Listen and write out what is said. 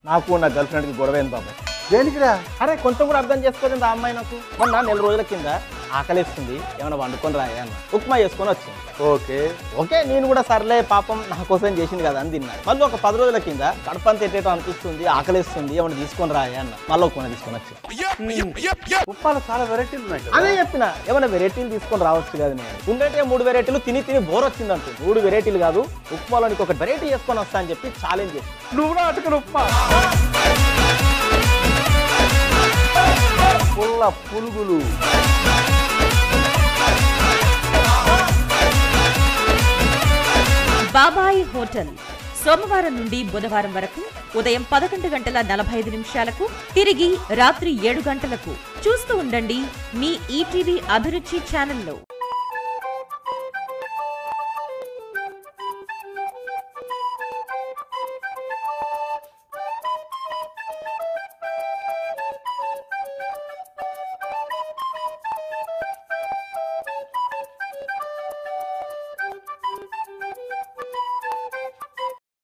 నాకు నా గర్ల్ ఫ్రెండ్కి గొడవ అయింది బాబాయ్ దేనికిరా అరే కొంచెం కూడా అర్థం చేసుకోలేదు ఆ అమ్మాయి నాకు మొన్న నెల రోజుల కింద ఆకలిస్తుంది ఏమైనా వండుకొని రాయా అన్న ఉప్మా చేసుకొని వచ్చింది ఓకే ఓకే నేను కూడా సర్లే పాపం నా కోసం చేసింది కదా అని తిన్నా మళ్ళీ ఒక పది రోజుల కింద కడపంత ఎట్టేటో అనిపిస్తుంది ఆకలిస్తుంది ఏమైనా తీసుకొని రాయా అన్న మళ్ళీ ఉప్మా తీసుకొని వచ్చింది ఉప్పాలో చాలా వెరైటీలు ఉన్నాయి కదా అదే చెప్పిన ఏమైనా వెరైటీలు తీసుకొని రావచ్చు కదా నేను ఉండేటే మూడు వెరైటీలు తిని తిని బోర్ వచ్చింది అంటూ మూడు వెరైటీలు కాదు ఉప్మాలోనికి ఒక వెరైటీ చేసుకొని వస్తా అని చెప్పి ఛాలెంజ్ చేసి నువ్వు కూడా అటుకుని ఉప్మా పుల్ల పులుగులు బాబాయ్ హోటల్ సోమవారం నుండి బుధవారం వరకు ఉదయం పదకొండు గంటల నలభై ఐదు నిమిషాలకు తిరిగి రాత్రి ఏడు గంటలకు చూస్తూ ఉండండి మీ ఈటీవీ అభిరుచి ఛానల్లో